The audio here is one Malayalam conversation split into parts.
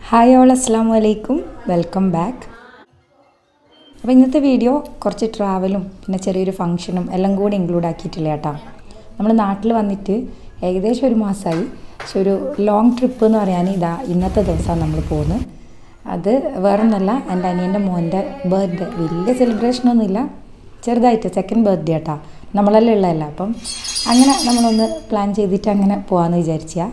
ഹായ് ഓൾ അസ്സാം വലൈക്കും വെൽക്കം ബാക്ക് അപ്പോൾ ഇന്നത്തെ വീഡിയോ കുറച്ച് ട്രാവലും പിന്നെ ചെറിയൊരു ഫംഗ്ഷനും എല്ലാം കൂടി ഇൻക്ലൂഡ് ആക്കിയിട്ടില്ല കേട്ടോ നമ്മൾ നാട്ടിൽ വന്നിട്ട് ഏകദേശം ഒരു മാസമായി പക്ഷെ ഒരു ലോങ് ട്രിപ്പ് എന്ന് പറയാൻ ഇതാ ഇന്നത്തെ ദിവസമാണ് നമ്മൾ പോകുന്നത് അത് വേറൊന്നല്ല എൻ്റെ അനിയൻ്റെ മോൻ്റെ ബർത്ത്ഡേ വലിയ സെലിബ്രേഷനൊന്നുമില്ല ചെറുതായിട്ട് സെക്കൻഡ് ബർത്ത്ഡേ കേട്ടോ നമ്മളെല്ലാം ഉള്ളതല്ല അപ്പം അങ്ങനെ നമ്മളൊന്ന് പ്ലാൻ ചെയ്തിട്ട് അങ്ങനെ പോകാമെന്ന് വിചാരിച്ചാൽ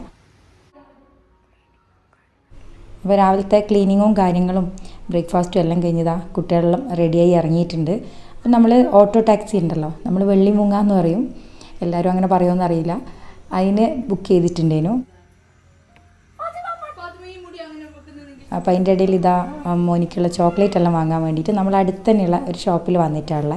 അപ്പോൾ രാവിലത്തെ ക്ലീനിങ്ങും കാര്യങ്ങളും ബ്രേക്ക്ഫാസ്റ്റും എല്ലാം കഴിഞ്ഞതാ കുട്ടികളെല്ലാം റെഡിയായി ഇറങ്ങിയിട്ടുണ്ട് അപ്പം നമ്മൾ ഓട്ടോ ടാക്സി ഉണ്ടല്ലോ നമ്മൾ വെള്ളിമുങ്ങ എന്ന് പറയും എല്ലാവരും അങ്ങനെ പറയുമെന്ന് അറിയില്ല അതിന് ബുക്ക് ചെയ്തിട്ടുണ്ടേനു അപ്പോൾ അതിൻ്റെ ഇടയിൽ ഇതാ ആ, മോനിക്കുള്ള ചോക്ലേറ്റ് എല്ലാം വാങ്ങാൻ വേണ്ടിയിട്ട് നമ്മൾ അടുത്ത് തന്നെയുള്ള ഒരു ഷോപ്പിൽ വന്നിട്ടുള്ളത്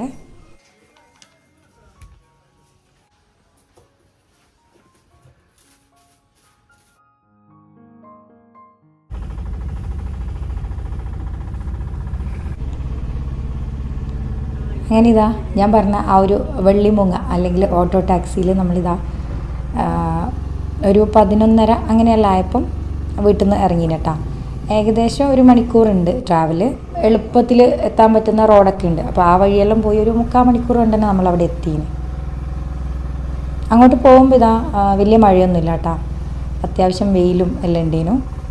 അങ്ങനെ ഇതാ ഞാൻ പറഞ്ഞ ആ ഒരു വെള്ളിമുങ്ങ അല്ലെങ്കിൽ ഓട്ടോ ടാക്സിയിൽ നമ്മളിതാ ആ, ഒരു പതിനൊന്നര അങ്ങനെയല്ല ആയപ്പം വീട്ടിൽ നിന്ന് ഇറങ്ങിന് കേട്ടോ ഏകദേശം ഒരു മണിക്കൂറുണ്ട് ട്രാവൽ എളുപ്പത്തിൽ എത്താൻ പറ്റുന്ന റോഡൊക്കെ ഉണ്ട് അപ്പോൾ ആ വഴിയെല്ലാം പോയി ഒരു മുക്കാൽ മണിക്കൂർ കൊണ്ട് തന്നെ നമ്മളവിടെ എത്തിന് അങ്ങോട്ട് പോകുമ്പോൾ ഇതാ ആ, വലിയ മഴയൊന്നുമില്ല കേട്ടോ അത്യാവശ്യം വെയിലും എല്ലാം ഉണ്ടേനു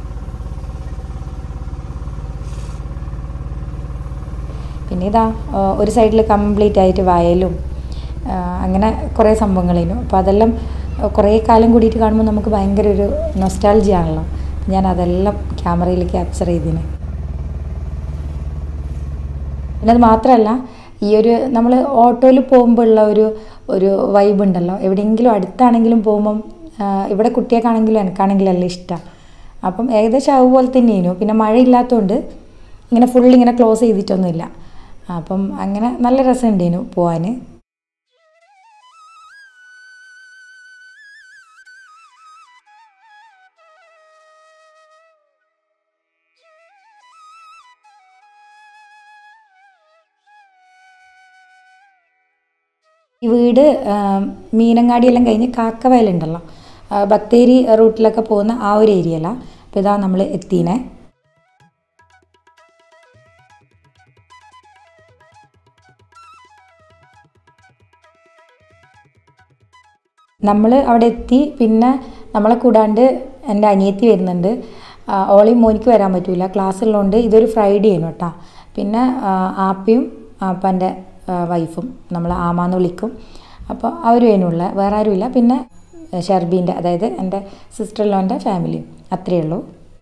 പിന്നെ ഇതാ ആ, ഒരു സൈഡിൽ കംപ്ലീറ്റ് ആയിട്ട് വയലും ആ, അങ്ങനെ കുറേ സംഭവങ്ങളേനു അപ്പോൾ അതെല്ലാം ആ, കുറേ കാലം കൂടിയിട്ട് കാണുമ്പോൾ നമുക്ക് ഭയങ്കര ഒരു നൊസ്റ്റാൾജി ആണല്ലോ ഞാൻ അതെല്ലാം ക്യാമറയിൽ ക്യാപ്ചർ ചെയ്തിന് പിന്നെ അത് മാത്രമല്ല ഈ ഒരു നമ്മൾ ഓട്ടോയിൽ പോകുമ്പോൾ ഉള്ള ഒരു ഒരു വൈബ് ഉണ്ടല്ലോ എവിടെയെങ്കിലും അടുത്താണെങ്കിലും പോകുമ്പം ആ, ഇവിടെ കുട്ടിയൊക്കെയാണെങ്കിലും എനിക്കാണെങ്കിലും എല്ലാം ഇഷ്ടമാണ് അപ്പം ഏകദേശം അതുപോലെ തന്നെയായിരുന്നു പിന്നെ മഴയില്ലാത്തതുകൊണ്ട് ഇങ്ങനെ ഫുൾ ഇങ്ങനെ ക്ലോസ് ചെയ്തിട്ടൊന്നുമില്ല അപ്പം അങ്ങനെ നല്ല രസമുണ്ടേനു പോവാൻ ഈ വീട് ആ, മീനങ്ങാടിയെല്ലാം കഴിഞ്ഞ് കാക്കവയലുണ്ടല്ലോ ആ, ബത്തേരി റൂട്ടിലൊക്കെ പോകുന്ന ആ ഒരു ഏരിയയിലാണ് അപ്പോൾ ഇതാ നമ്മൾ എത്തീനെ നമ്മൾ അവിടെ എത്തി പിന്നെ നമ്മളെ കൂടാണ്ട് എൻ്റെ അനിയത്തി വരുന്നുണ്ട് ആ, ഓളെയും മോനിക്ക് വരാൻ പറ്റില്ല ക്ലാസ് ഉള്ളതുകൊണ്ട് ഇതൊരു ഫ്രൈഡേ ആണ് കേട്ടോ പിന്നെ ആ, ആപ്പിയും ആപ്പാൻ്റെ വൈഫും നമ്മൾ ആമാന്ന് വിളിക്കും അപ്പോൾ അവരും അതിനുള്ള വേറെ ആരുമില്ല പിന്നെ ഷർബീൻ്റെ അതായത് എൻ്റെ സിസ്റ്റർ ലോൻ്റെ ഫാമിലിയും അത്രയേ ഉള്ളൂ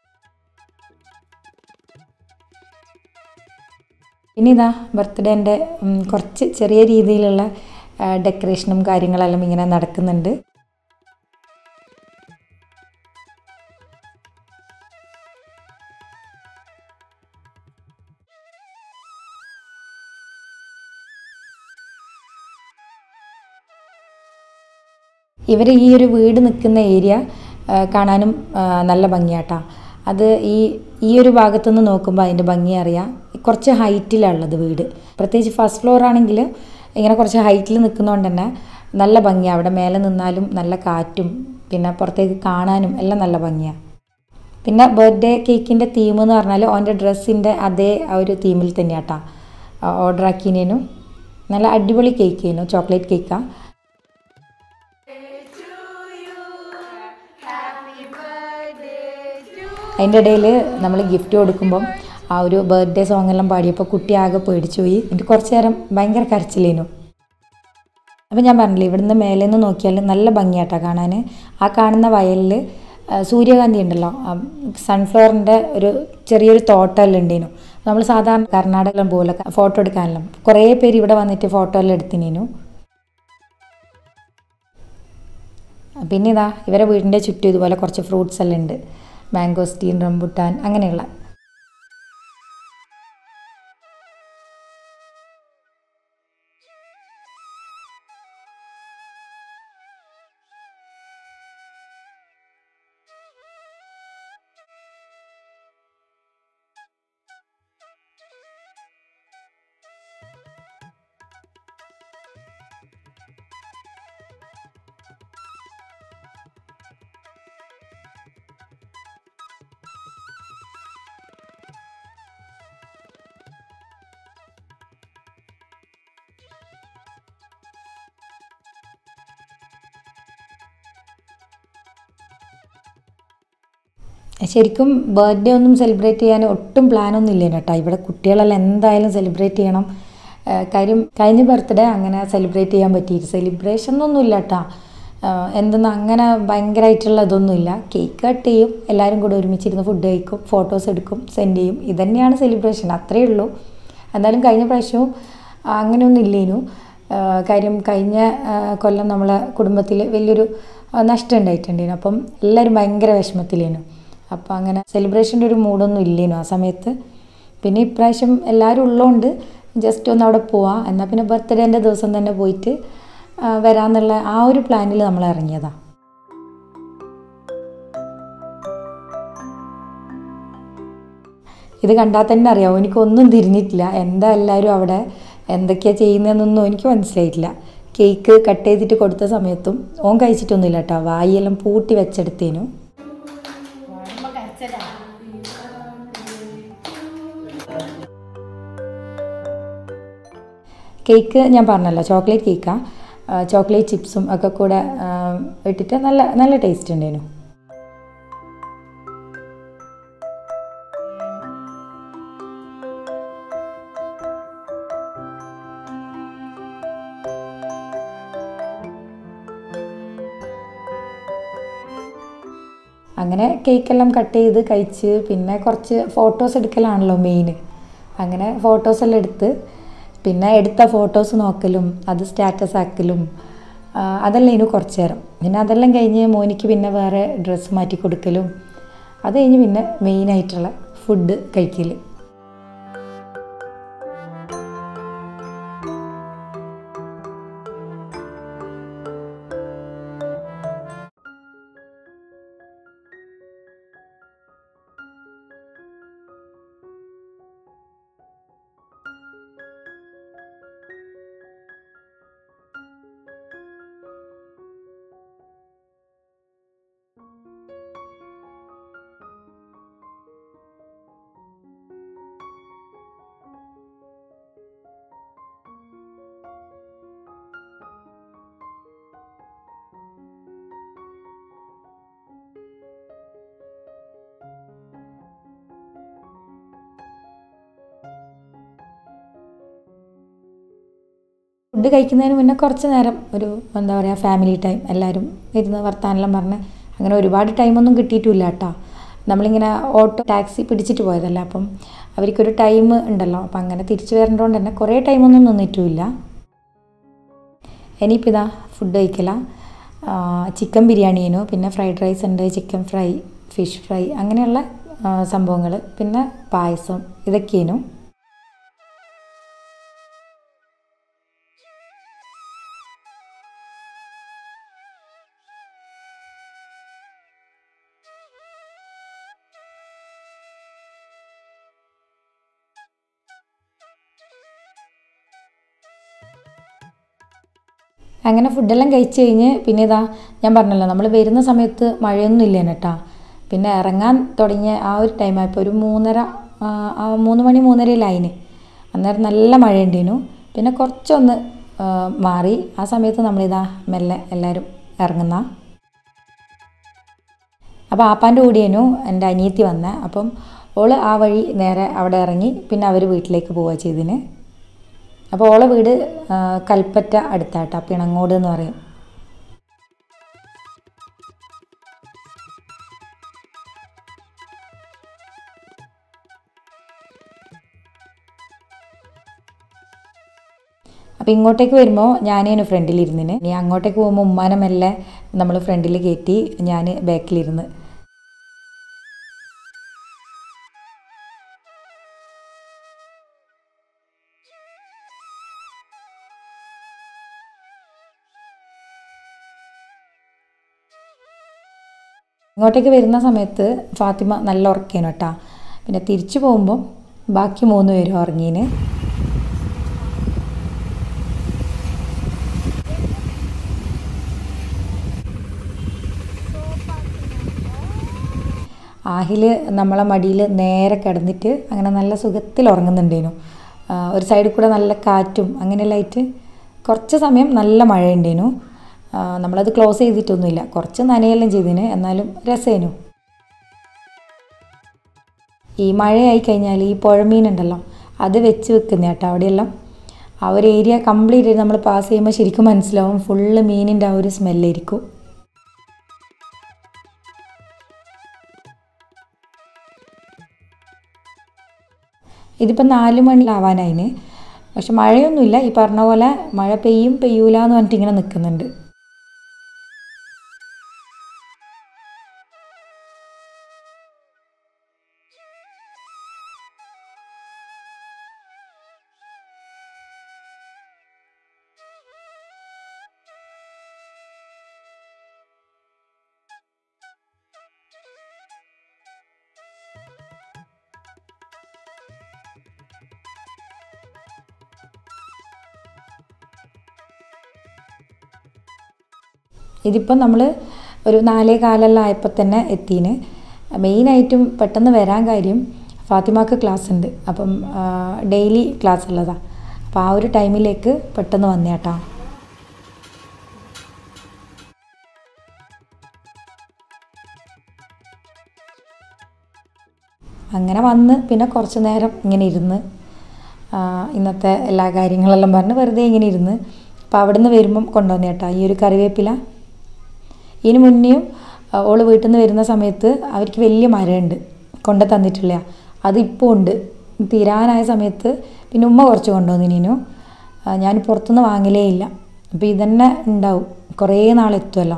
പിന്നെ ഇതാ ബർത്ത്ഡേൻ്റെ കുറച്ച് ചെറിയ രീതിയിലുള്ള ആ, ഡെക്കറേഷനും കാര്യങ്ങളെല്ലാം ഇങ്ങനെ നടക്കുന്നുണ്ട് ഇവർ ഈ ഒരു വീട് നിൽക്കുന്ന ഏരിയ ആ, കാണാനും ആ, നല്ല ഭംഗിയാട്ടാ അത് ഈ ഈ ഒരു ഭാഗത്തു നിന്ന് നോക്കുമ്പോൾ അതിൻ്റെ ഭംഗി അറിയാം കുറച്ച് ഹൈറ്റിലാണുള്ളത് വീട് പ്രത്യേകിച്ച് ഫസ്റ്റ് ഫ്ലോർ ആണെങ്കിൽ ഇങ്ങനെ കുറച്ച് ഹൈറ്റിൽ നിൽക്കുന്നതുകൊണ്ട് തന്നെ നല്ല ഭംഗിയാണ് അവിടെ മേലെ നിന്നാലും നല്ല കാറ്റും പിന്നെ പുറത്തേക്ക് കാണാനും എല്ലാം നല്ല ഭംഗിയാണ് പിന്നെ ബർത്ത്ഡേ കേക്കിൻ്റെ തീം എന്ന് പറഞ്ഞാൽ ഓൻ്റെ ഡ്രസ്സിൻ്റെ അതേ ആ ഒരു തീമിൽ തന്നെയാട്ടാ ഓർഡർ ആക്കിനേനും നല്ല അടിപൊളി കേക്ക് ആയിരുന്നു ചോക്ലേറ്റ് കേക്കാണ് അതിൻ്റെ ഇടയിൽ നമ്മൾ ഗിഫ്റ്റ് കൊടുക്കുമ്പം ആ ഒരു ബർത്ത്ഡേ സോങ് എല്ലാം പാടിയപ്പോൾ കുട്ടി ആകെ പേടിച്ചു പോയി എന്നിട്ട് കുറച്ച് നേരം ഭയങ്കര കരച്ചിലേനു അപ്പം ഞാൻ പറഞ്ഞില്ലേ ഇവിടുന്ന് മേലെ നിന്ന് നോക്കിയാൽ നല്ല ഭംഗിയാട്ടാ കാണാൻ ആ കാണുന്ന വയലിൽ ആ, സൂര്യകാന്തി ഉണ്ടല്ലോ സൺഫ്ലവറിൻ്റെ ഒരു ചെറിയൊരു തോട്ടമെല്ലാം ഉണ്ടേനു നമ്മൾ സാധാരണ കർണാടകയിലും പോലെ ഫോട്ടോ എടുക്കാനെല്ലാം കുറേ പേര് ഇവിടെ വന്നിട്ട് ഫോട്ടോ എല്ലാം എടുത്തിനേനു പിന്നെ ഇതാ ഇവരെ വീടിൻ്റെ ചുറ്റും ഇതുപോലെ കുറച്ച് ഫ്രൂട്ട്സ് എല്ലാം ഉണ്ട് മാംഗോസ്റ്റീൻ റംബുട്ടാൻ അങ്ങനെയുള്ള ശരിക്കും ബർത്ത്ഡേ ഒന്നും സെലിബ്രേറ്റ് ചെയ്യാൻ ഒട്ടും പ്ലാനൊന്നും ഇല്ലേനു കേട്ടോ ഇവിടെ കുട്ടികളെല്ലാം എന്തായാലും സെലിബ്രേറ്റ് ചെയ്യണം ആ, കാര്യം കഴിഞ്ഞ ബർത്ത്ഡേ അങ്ങനെ സെലിബ്രേറ്റ് ചെയ്യാൻ പറ്റിയിട്ട് സെലിബ്രേഷൻ ഒന്നും ഇല്ല കേട്ടോ എന്തെന്ന് അങ്ങനെ ഭയങ്കരമായിട്ടുള്ള ഇതൊന്നുമില്ല കേക്ക് കട്ട് ചെയ്യും എല്ലാവരും കൂടെ ഒരുമിച്ചിരുന്ന് ഫുഡ് കഴിക്കും ഫോട്ടോസ് എടുക്കും സെൻഡ് ചെയ്യും ഇതന്നെയാണ് സെലിബ്രേഷൻ അത്രയേ ഉള്ളൂ എന്തായാലും കഴിഞ്ഞ പ്രാവശ്യവും ആ, അങ്ങനെയൊന്നും ഇല്ലേനു ആ, കാര്യം കഴിഞ്ഞ ആ, കൊല്ലം നമ്മളെ കുടുംബത്തിൽ വലിയൊരു ആ, നഷ്ടം ഉണ്ടായിട്ടുണ്ടേനു അപ്പം എല്ലാവരും ഭയങ്കര വിഷമത്തിലേനു അപ്പം അങ്ങനെ സെലിബ്രേഷൻ്റെ ഒരു മൂഡൊന്നും ഇല്ലേനു ആ സമയത്ത് പിന്നെ ഇപ്രാവശ്യം എല്ലാവരും ഉള്ളതുകൊണ്ട് ജസ്റ്റ് ഒന്ന് അവിടെ പോവാം എന്നാൽ പിന്നെ ബർത്ത്ഡേൻ്റെ ദിവസം തന്നെ പോയിട്ട് ആ, വരാമെന്നുള്ള ആ ഒരു പ്ലാനിൽ നമ്മൾ ഇറങ്ങിയതാണ് ഇത് കണ്ടാൽ തന്നെ അറിയാവും എനിക്കൊന്നും തിരിഞ്ഞിട്ടില്ല എന്താ എല്ലാവരും അവിടെ എന്തൊക്കെയാണ് ചെയ്യുന്നതെന്നൊന്നും എനിക്ക് മനസ്സിലായിട്ടില്ല കേക്ക് കട്ട് ചെയ്തിട്ട് കൊടുത്ത സമയത്തും ഓൻ കഴിച്ചിട്ടൊന്നുമില്ല കേട്ടോ വായിയെല്ലാം പൂട്ടി വെച്ചെടുത്തേനു കേക്ക് ഞാൻ പറഞ്ഞല്ലോ ചോക്ലേറ്റ് കേക്കാണ് ചോക്ലേറ്റ് ചിപ്സും ഒക്കെ കൂടെ ആ, ഇട്ടിട്ട് നല്ല നല്ല ടേസ്റ്റ് ഉണ്ടായിരുന്നു അങ്ങനെ കേക്കെല്ലാം കട്ട് ചെയ്ത് കഴിച്ച് പിന്നെ കുറച്ച് ഫോട്ടോസ് എടുക്കലാണല്ലോ മെയിൻ അങ്ങനെ ഫോട്ടോസ് എല്ലാം എടുത്ത് പിന്നെ എടുത്ത ഫോട്ടോസ് നോക്കലും അത് സ്റ്റാറ്റസ് ആക്കലും ആ, അതെല്ലാം ഇനി കുറച്ച് നേരം പിന്നെ അതെല്ലാം കഴിഞ്ഞ് മോനിക്ക് പിന്നെ വേറെ ഡ്രസ്സ് മാറ്റി കൊടുക്കലും അത് കഴിഞ്ഞ് പിന്നെ മെയിനായിട്ടുള്ള ഫുഡ് കഴിക്കൽ ഫുഡ് കഴിക്കുന്നതിന് മുന്നേ കുറച്ച് നേരം ഒരു എന്താ പറയുക ഫാമിലി ടൈം എല്ലാവരും ഇരുന്ന് വർത്താനെല്ലാം പറഞ്ഞ് അങ്ങനെ ഒരുപാട് ടൈമൊന്നും കിട്ടിയിട്ടില്ല കേട്ടോ നമ്മളിങ്ങനെ ഓട്ടോ ടാക്സി പിടിച്ചിട്ട് പോയതല്ല അപ്പം അവർക്കൊരു ടൈം ഉണ്ടല്ലോ അപ്പം അങ്ങനെ തിരിച്ചു വരേണ്ടതുകൊണ്ട് തന്നെ കുറേ ടൈമൊന്നും നിന്നിട്ടുമില്ല ഇനിയിപ്പോൾ ഇതാ ഫുഡ് കഴിക്കല ചിക്കൻ ബിരിയാണിയേനു പിന്നെ ഫ്രൈഡ് റൈസ് ഉണ്ട് ചിക്കൻ ഫ്രൈ ഫിഷ് ഫ്രൈ അങ്ങനെയുള്ള സംഭവങ്ങൾ പിന്നെ പായസം ഇതൊക്കെയേനു അങ്ങനെ ഫുഡെല്ലാം കഴിച്ച് കഴിഞ്ഞ് പിന്നെ ഇതാ ഞാൻ പറഞ്ഞല്ലോ നമ്മൾ വരുന്ന സമയത്ത് മഴയൊന്നും ഇല്ലേനു കേട്ടോ പിന്നെ ഇറങ്ങാൻ തുടങ്ങിയ ആ ഒരു ടൈമായപ്പോൾ ഒരു മൂന്നര ആ, ആ മൂന്ന് മണി മൂന്നരയിലായിന് അന്നേരം നല്ല മഴ ഉണ്ടേനു പിന്നെ കുറച്ചൊന്ന് ആ, മാറി ആ സമയത്ത് നമ്മളിതാ മെല്ലെ എല്ലാവരും ഇറങ്ങുന്ന അപ്പോൾ ആപ്പാൻ്റെ കൂടിയേനു എൻ്റെ അനിയത്തി വന്നേ അപ്പം ഓള് ആ വഴി നേരെ അവിടെ ഇറങ്ങി പിന്നെ അവർ വീട്ടിലേക്ക് പോവുക ചെയ്തിന് അപ്പോൾ ഓളെ വീട് ആ, കൽപ്പറ്റ അടുത്താട്ടാ പിണങ്ങോട് എന്ന് പറയും അപ്പോൾ ഇങ്ങോട്ടേക്ക് വരുമ്പോൾ ഞാനേനു ഫ്രണ്ടിലിരുന്നിന് ഇനി അങ്ങോട്ടേക്ക് പോകുമ്പോൾ ഉമ്മാനെ മെല്ലെ നമ്മൾ ഫ്രണ്ടിൽ കയറ്റി ഞാൻ ബാക്കിലിരുന്ന് ഇങ്ങോട്ടേക്ക് വരുന്ന സമയത്ത് ഫാത്തിമ നല്ല ഉറക്കേനു കേട്ടാ പിന്നെ തിരിച്ചു പോകുമ്പോൾ ബാക്കി മൂന്ന് പേരും ഉറങ്ങീന് ആഹിൽ നമ്മളെ മടിയിൽ നേരെ കിടന്നിട്ട് അങ്ങനെ നല്ല സുഖത്തിൽ ഉറങ്ങുന്നുണ്ടേനു ആ, ഒരു സൈഡിൽ കൂടെ നല്ല കാറ്റും അങ്ങനെയെല്ലാം ആയിട്ട് കുറച്ച് സമയം നല്ല മഴ ഉണ്ടേനു ആ, നമ്മളത് ക്ലോസ് ചെയ്തിട്ടൊന്നുമില്ല കുറച്ച് നനയെല്ലാം ചെയ്തിന് എന്നാലും രസേനു ഈ മഴയായി കഴിഞ്ഞാൽ ഈ പുഴമീനുണ്ടല്ലോ അത് വെച്ച് വെക്കുന്ന കേട്ടോ അവിടെയെല്ലാം ആ ഒരു ഏരിയ കംപ്ലീറ്റ് നമ്മൾ പാസ് ചെയ്യുമ്പോൾ ശരിക്കും മനസ്സിലാവും ഫുള്ള് മീനിൻ്റെ ആ ഒരു സ്മെല്ലായിരിക്കും ഇതിപ്പോൾ നാല് മണിലാവാനായിന് പക്ഷെ മഴയൊന്നുമില്ല ഈ പറഞ്ഞ പോലെ മഴ പെയ്യും പെയ്യൂല എന്ന് പറഞ്ഞിട്ട് ഇങ്ങനെ നിൽക്കുന്നുണ്ട് ഇതിപ്പം നമ്മൾ ഒരു നാലേ കാലെല്ലാം ആയപ്പോൾ തന്നെ എത്തീന് മെയിനായിട്ടും പെട്ടെന്ന് വരാൻ കാര്യം ഫാത്തിമാക്ക് ക്ലാസ് ഉണ്ട് അപ്പം ഡെയിലി ക്ലാസ് ഉള്ളതാണ് അപ്പോൾ ആ ഒരു ടൈമിലേക്ക് പെട്ടെന്ന് വന്നേട്ടാ അങ്ങനെ വന്ന് പിന്നെ കുറച്ച് നേരം ഇങ്ങനെ ഇരുന്ന് ആ, ഇന്നത്തെ എല്ലാ കാര്യങ്ങളെല്ലാം പറഞ്ഞ് വെറുതെ ഇങ്ങനെ ഇരുന്ന് അപ്പോൾ അവിടെ നിന്ന് വരുമ്പം കൊണ്ടുവന്ന കേട്ടോ ഈ ഒരു കറിവേപ്പില ഇതിന് മുന്നെയും ആ, ഓള് വീട്ടിൽ നിന്ന് വരുന്ന സമയത്ത് അവർക്ക് വലിയ മരമുണ്ട് കൊണ്ട് തന്നിട്ടില്ല അതിപ്പോൾ ഉണ്ട് തീരാനായ സമയത്ത് പിന്നെ ഉമ്മ കുറച്ച് കൊണ്ടുവന്നിനു ഞാൻ പുറത്തുനിന്ന് വാങ്ങലേ ഇല്ല അപ്പോൾ ഇതന്നെ ഉണ്ടാവും കുറേ നാളെത്തുമല്ലോ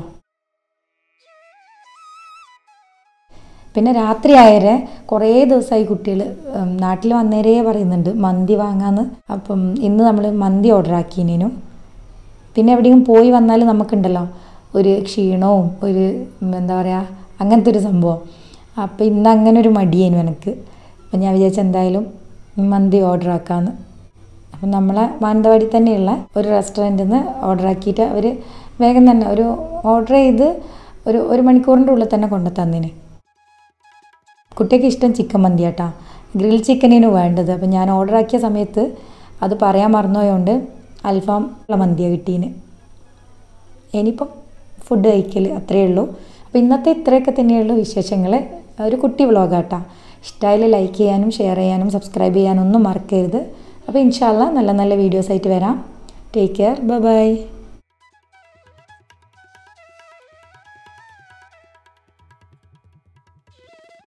പിന്നെ രാത്രി ആയരെ കുറേ ദിവസമായി കുട്ടികൾ നാട്ടിൽ വന്നേരേ പറയുന്നുണ്ട് മന്തി വാങ്ങാന്ന് അപ്പം ഇന്ന് നമ്മൾ മന്തി ഓർഡർ ആക്കിനു പിന്നെ എവിടെയെങ്കിലും പോയി വന്നാൽ നമുക്കുണ്ടല്ലോ ഒരു ക്ഷീണവും ഒരു ഉം, എന്താ പറയുക അങ്ങനത്തെ ഒരു സംഭവം അപ്പം ഇന്ന് അങ്ങനെ ഒരു മടിയേനു എനിക്ക് അപ്പം ഞാൻ വിചാരിച്ച എന്തായാലും മന്തി ഓർഡർ ആക്കാമെന്ന് അപ്പം നമ്മളെ മാനന്തവാടി തന്നെയുള്ള ഒരു റെസ്റ്റോറൻറ്റിൽ നിന്ന് ഓർഡർ ആക്കിയിട്ട് അവർ വേഗം തന്നെ ഒരു ഓർഡർ ചെയ്ത് ഒരു ഒരു മണിക്കൂറിൻ്റെ ഉള്ളിൽ തന്നെ കൊണ്ടു തന്നിന് കുട്ടിക്ക് ഇഷ്ടം ചിക്കൻ മന്തി കേട്ടാ ഗ്രിൽ ചിക്കനിന് വേണ്ടത് അപ്പം ഞാൻ ഓർഡർ ആക്കിയ സമയത്ത് അത് പറയാൻ മറന്നുപോയോണ്ട് അൽഫാം ഉള്ള മന്തിയാണ് കിട്ടീന് ഇനിയിപ്പം ഫുഡ് കഴിക്കൽ അത്രയേ ഉള്ളൂ അപ്പോൾ ഇന്നത്തെ ഇത്രയൊക്കെ തന്നെയുള്ളൂ വിശേഷങ്ങൾ ഒരു കുട്ടി വ്ളോഗാട്ടാ ഇഷ്ടമായാലും ലൈക്ക് ചെയ്യാനും ഷെയർ ചെയ്യാനും സബ്സ്ക്രൈബ് ചെയ്യാനും ഒന്നും മറക്കരുത് അപ്പോൾ ഇൻഷാല്ല നല്ല നല്ല വീഡിയോസ് ആയിട്ട് വരാം ടേക്ക് കെയർ ബൈ